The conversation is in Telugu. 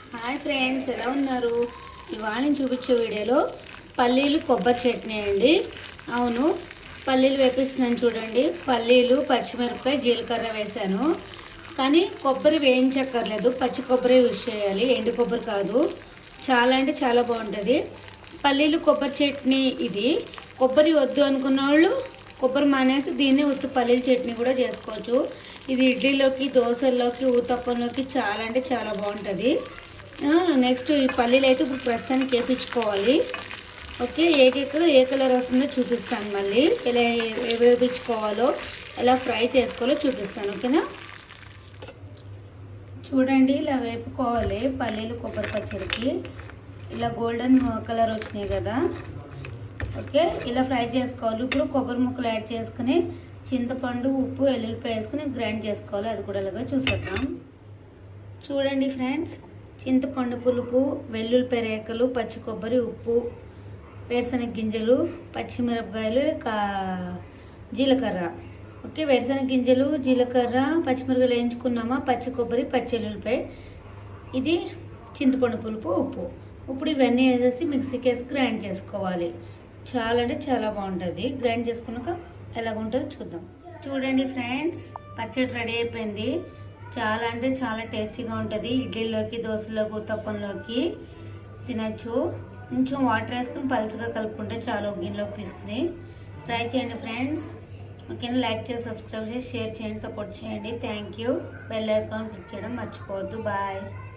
హాయ్ ఫ్రెండ్స్ ఎలా ఉన్నారు ఇవాళ నేను చూపించే వీడియోలో పల్లీలు కొబ్బరి చట్నీ అండి అవును పల్లీలు వేపిస్తున్నాను చూడండి పల్లీలు పచ్చిమిరపకాయ జీలకర్ర వేశాను కానీ కొబ్బరి వేయించక్కర్లేదు పచ్చి కొబ్బరి యూజ్ చేయాలి ఎండు కొబ్బరి కాదు చాలా అంటే చాలా బాగుంటుంది పల్లీలు కొబ్బరి చట్నీ ఇది కొబ్బరి వద్దు అనుకున్న వాళ్ళు కొబ్బరి మానేసి దీన్ని ఉత్తి పల్లీల చట్నీ కూడా చేసుకోవచ్చు ఇది ఇడ్లీలోకి దోశల్లోకి ఊతప్పంలోకి చాలా అంటే చాలా బాగుంటుంది నెక్స్ట్ ఈ పల్లీలు అయితే ఇప్పుడు ప్రస్తుతానికి వేపించుకోవాలి ఓకే ఏ కేక్ ఏ కలర్ వస్తుందో చూపిస్తాను మళ్ళీ ఎలా ఏ- వేపించుకోవాలో ఎలా ఫ్రై చేసుకోవాలో చూపిస్తాను ఓకేనా చూడండి ఇలా వేపుకోవాలి పల్లీలు కొబ్బరి పచ్చడికి ఇలా గోల్డెన్ కలర్ వచ్చినాయి కదా ఓకే ఇలా ఫ్రై చేసుకోవాలి ఇప్పుడు కొబ్బరి ముక్కలు యాడ్ చేసుకుని చింతపండు ఉప్పు ఎల్లుల్లిపాయ వేసుకుని గ్రైండ్ చేసుకోవాలి అది కూడా ఇలాగా చూసేద్దాం చూడండి ఫ్రెండ్స్ చింతపండు పులుపు వెల్లుల్లిపాయ రేకలు పచ్చి కొబ్బరి ఉప్పు వేరుశనగ గింజలు పచ్చిమిరపకాయలు కా జీలకర్ర ఓకే వేరుశనగ గింజలు జీలకర్ర పచ్చిమిరపకాయలు వేయించుకున్నామా పచ్చి కొబ్బరి పచ్చి ఎల్లుల్లిపాయ ఇది చింతపండు పులుపు ఉప్పు ఇప్పుడు ఇవన్నీ వేసేసి మిక్సీకి వేసి గ్రైండ్ చేసుకోవాలి చాలా అంటే చాలా బాగుంటుంది గ్రైండ్ చేసుకున్నాక ఎలాగ ఉంటుందో చూద్దాం చూడండి ఫ్రెండ్స్ పచ్చడి రెడీ అయిపోయింది చాలా అంటే చాలా టేస్టీగా ఉంటుంది ఇడ్లీలోకి దోశలోకి ఉత్తప్పంలోకి తినచ్చు కొంచెం వాటర్ వేసుకుని పలుచగా కలుపుకుంటే చాలా ఒక గిన్నెలోకి తీసుకుని ట్రై చేయండి ఫ్రెండ్స్ ఓకేనా లైక్ చేసి సబ్స్క్రైబ్ చేసి షేర్ చేయండి సపోర్ట్ చేయండి thank you bell icon click చేయడం మర్చిపోవద్దు బాయ్